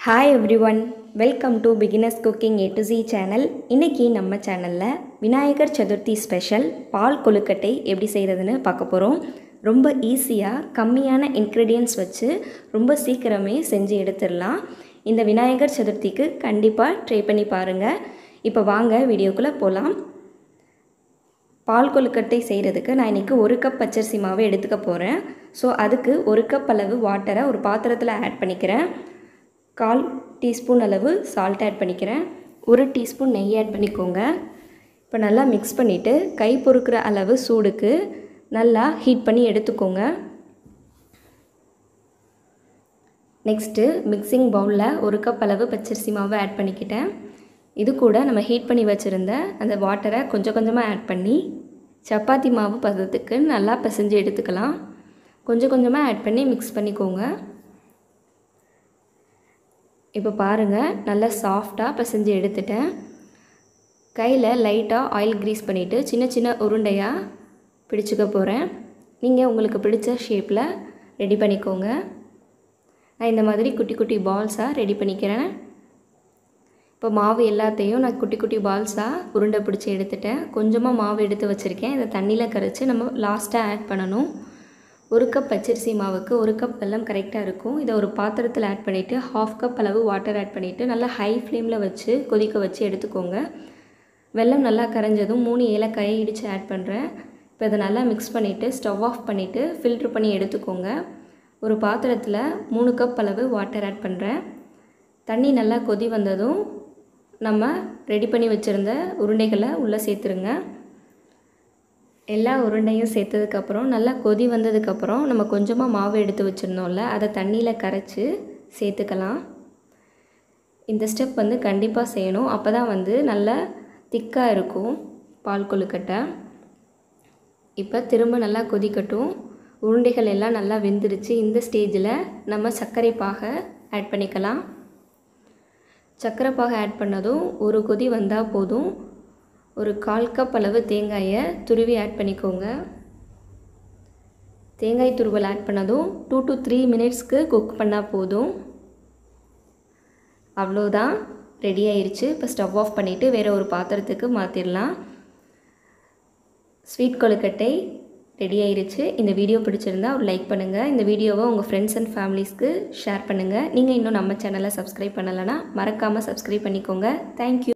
hi everyone welcome to beginners cooking A to Z channel இன்றைக்கி நம்ம சேனலில் Vinayagar Chathurthi special பால் கொழுக்கட்டை எப்படி செய்கிறதுன்னு பார்க்க போகிறோம் ரொம்ப ஈஸியாக கம்மியான இன்க்ரீடியன்ஸ் வச்சு ரொம்ப சீக்கிரமே செஞ்சு எடுத்துடலாம் இந்த விநாயகர் சதுர்த்திக்கு கண்டிப்பாக ட்ரை பண்ணி பாருங்கள் இப்போ வாங்க வீடியோக்குள்ளே போகலாம் பால் கொழுக்கட்டை செய்கிறதுக்கு நான் இன்றைக்கி ஒரு கப் பச்சரிசி மாவு எடுத்துக்க போகிறேன் ஸோ அதுக்கு ஒரு கப் அளவு வாட்டரை ஒரு பாத்திரத்தில் ஆட் பண்ணிக்கிறேன் கால் டீஸ்பூன் அளவு சால்ட் ஆட் பண்ணிக்கிறேன் ஒரு டீஸ்பூன் நெய் ஆட் பண்ணிக்கோங்க இப்போ நல்லா மிக்ஸ் பண்ணிவிட்டு கை பொறுக்கிற அளவு சூடுக்கு நல்லா ஹீட் பண்ணி எடுத்துக்கோங்க நெக்ஸ்ட்டு மிக்சிங் பவுலில் ஒரு கப் அளவு பச்சரிசி மாவு ஆட் பண்ணிக்கிட்டேன் இது கூட நம்ம ஹீட் பண்ணி வச்சுருந்த அந்த வாட்டரை கொஞ்சம் கொஞ்சமாக ஆட் பண்ணி சப்பாத்தி மாவு பதத்துக்கு நல்லா பிசைஞ்சு எடுத்துக்கலாம் கொஞ்சம் கொஞ்சமாக ஆட் பண்ணி மிக்ஸ் பண்ணிக்கோங்க இப்போ பாருங்கள் நல்லா சாஃப்டாக பிசைஞ்சு எடுத்துட்டேன் கையில் லைட்டாக ஆயில் க்ரீஸ் பண்ணிவிட்டு சின்ன சின்ன உருண்டையாக பிடிச்சிக்க போகிறேன் நீங்கள் உங்களுக்கு பிடிச்ச ஷேப்பில் ரெடி பண்ணிக்கோங்க நான் இந்த மாதிரி குட்டி குட்டி பால்ஸாக ரெடி பண்ணிக்கிறேன் இப்போ மாவு எல்லாத்தையும் நான் குட்டி குட்டி பால்ஸாக உருண்டை பிடிச்சி எடுத்துட்டேன் கொஞ்சமாக மாவு எடுத்து வச்சுருக்கேன் இதை தண்ணியில் கரைச்சி நம்ம லாஸ்ட்டாக ஆட் பண்ணணும் ஒரு கப் பச்சரிசி மாவுக்கு ஒரு கப் வெல்லம் கரெக்டாக இருக்கும் இதை ஒரு பாத்திரத்தில் ஆட் பண்ணிவிட்டு ஹாஃப் கப் அளவு வாட்டர் ஆட் பண்ணிவிட்டு நல்லா ஹை ஃப்ளேமில் வச்சு கொதிக்க வச்சு எடுத்துக்கோங்க வெல்லம் நல்லா கரைஞ்சதும் மூணு ஏலக்காயை இடித்து ஆட் பண்ணுறேன் இப்போ இதை நல்லா மிக்ஸ் பண்ணிவிட்டு ஸ்டவ் ஆஃப் பண்ணிவிட்டு ஃபில்ட்ரு பண்ணி எடுத்துக்கோங்க ஒரு பாத்திரத்தில் மூணு கப் அளவு வாட்டர் ஆட் பண்ணுறேன் தண்ணி நல்லா கொதி வந்ததும் நம்ம ரெடி பண்ணி வச்சுருந்த உருண்டைகளை உள்ளே சேர்த்துருங்க எல்லா உருண்டையும் சேர்த்ததுக்கப்புறம் நல்லா கொதி வந்ததுக்கப்புறம் நம்ம கொஞ்சமாக மாவு எடுத்து வச்சுருந்தோம்ல அதை தண்ணியில் கரைச்சி சேர்த்துக்கலாம் இந்த ஸ்டெப் வந்து கண்டிப்பாக செய்யணும் அப்போ தான் வந்து நல்லா திக்காக இருக்கும் பால் கொழுக்கட்டை இப்போ திரும்ப நல்லா கொதிக்கட்டும் உருண்டைகள் எல்லாம் நல்லா வெந்துருச்சு இந்த ஸ்டேஜில் நம்ம சர்க்கரை பாகை ஆட் பண்ணிக்கலாம் சர்க்கரை பாகை ஆட் பண்ணதும் ஒரு கொதி வந்தால் போதும் ஒரு கால் கப் அளவு தேங்காயை துருவி ஆட் பண்ணிக்கோங்க தேங்காய் துருவல் ஆட் பண்ணதும் டூ டு த்ரீ மினிட்ஸ்க்கு குக் பண்ணால் போதும் அவ்வளோதான் ரெடி ஆயிடுச்சு இப்போ ஸ்டவ் ஆஃப் பண்ணிவிட்டு வேறு ஒரு பாத்திரத்துக்கு மாற்றிடலாம் ஸ்வீட் கொழுக்கட்டை ரெடி ஆயிருச்சு இந்த வீடியோ பிடிச்சிருந்தா ஒரு லைக் பண்ணுங்கள் இந்த வீடியோவை உங்கள் ஃப்ரெண்ட்ஸ் அண்ட் ஃபேமிலிஸ்க்கு ஷேர் பண்ணுங்கள் நீங்கள் இன்னும் நம்ம சேனலை சப்ஸ்கிரைப் பண்ணலைன்னா மறக்காமல் சப்ஸ்கிரைப் பண்ணிக்கோங்க தேங்க்யூ